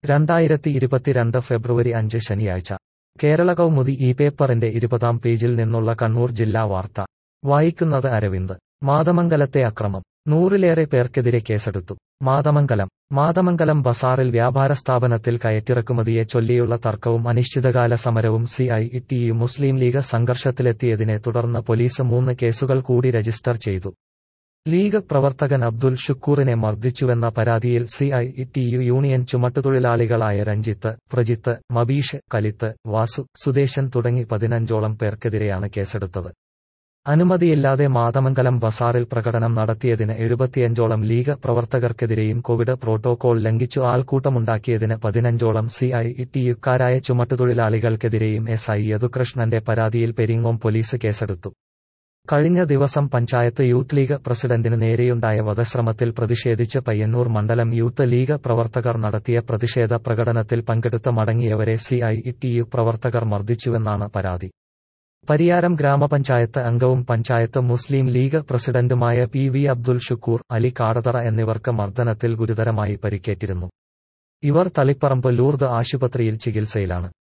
രണ്ടായിരത്തി ഇരുപത്തിരണ്ട് ഫെബ്രുവരി അഞ്ച് ശനിയാഴ്ച കേരള കൗമുദി ഈ പേപ്പറിന്റെ ഇരുപതാം പേജിൽ നിന്നുള്ള കണ്ണൂർ ജില്ലാ വാർത്ത വായിക്കുന്നത് അരവിന്ദ് മാതമംഗലത്തെ അക്രമം നൂറിലേറെ പേർക്കെതിരെ കേസെടുത്തു മാതമംഗലം മാതമംഗലം ബസാറിൽ വ്യാപാര സ്ഥാപനത്തിൽ കയറ്റിറക്കുമതിയെ ചൊല്ലിയുള്ള തർക്കവും അനിശ്ചിതകാല സമരവും C I T U Muslim League സംഘർഷത്തിലെത്തിയതിനെ തുടർന്ന് പോലീസ് മൂന്ന് കേസുകൾ കൂടി രജിസ്റ്റർ ചെയ്തു ലീഗ് പ്രവർത്തകൻ അബ്ദുൽ ഷുക്കൂറിനെ മർദ്ദിച്ചുവെന്ന പരാതിയിൽ C I T U union ചുമട്ടുതൊഴിലാളികളായ രഞ്ജിത്ത് പ്രജിത്ത് മബീഷ് കലിത്ത് വാസു സുദേശൻ തുടങ്ങി പതിനഞ്ചോളം പേർക്കെതിരെയാണ് കേസെടുത്തത് അനുമതിയില്ലാതെ മാതമംഗലം ബസാറിൽ പ്രകടനം നടത്തിയതിന് എഴുപത്തിയഞ്ചോളം ലീഗ് പ്രവർത്തകർക്കെതിരെയും കോവിഡ് പ്രോട്ടോകോൾ ലംഘിച്ചു ആൾക്കൂട്ടമുണ്ടാക്കിയതിന് പതിനഞ്ചോളം സി ഐ ടി യുക്കാരായ ചുമട്ടുതൊഴിലാളികൾക്കെതിരെയും എസ് ഐ യദുകൃഷ്ണന്റെ പരാതിയിൽ പെരിങ്ങോം പോലീസ് കേസെടുത്തു കഴിഞ്ഞ ദിവസം പഞ്ചായത്ത് യൂത്ത് ലീഗ് പ്രസിഡന്റിന് നേരെയുണ്ടായ വധശ്രമത്തിൽ പ്രതിഷേധിച്ച് പയ്യന്നൂർ മണ്ഡലം യൂത്ത് ലീഗ് പ്രവർത്തകർ നടത്തിയ പ്രതിഷേധ പ്രകടനത്തിൽ പങ്കെടുത്ത് മടങ്ങിയവരെ സി ഐ ടി യു പ്രവർത്തകർ മർദ്ദിച്ചുവെന്നാണ് പരാതി പരിയാരം ഗ്രാമപഞ്ചായത്ത് അംഗവും പഞ്ചായത്ത് മുസ്ലിം ലീഗ് പ്രസിഡന്റുമായ പി വി അബ്ദുൽ ഷുക്കൂർ അലി കാടതറ എന്നിവർക്ക് മർദ്ദനത്തിൽ ഗുരുതരമായി പരിക്കേറ്റിരുന്നു ഇവർ തളിപ്പറമ്പ് ലൂർദ് ആശുപത്രിയിൽ ചികിത്സയിലാണ്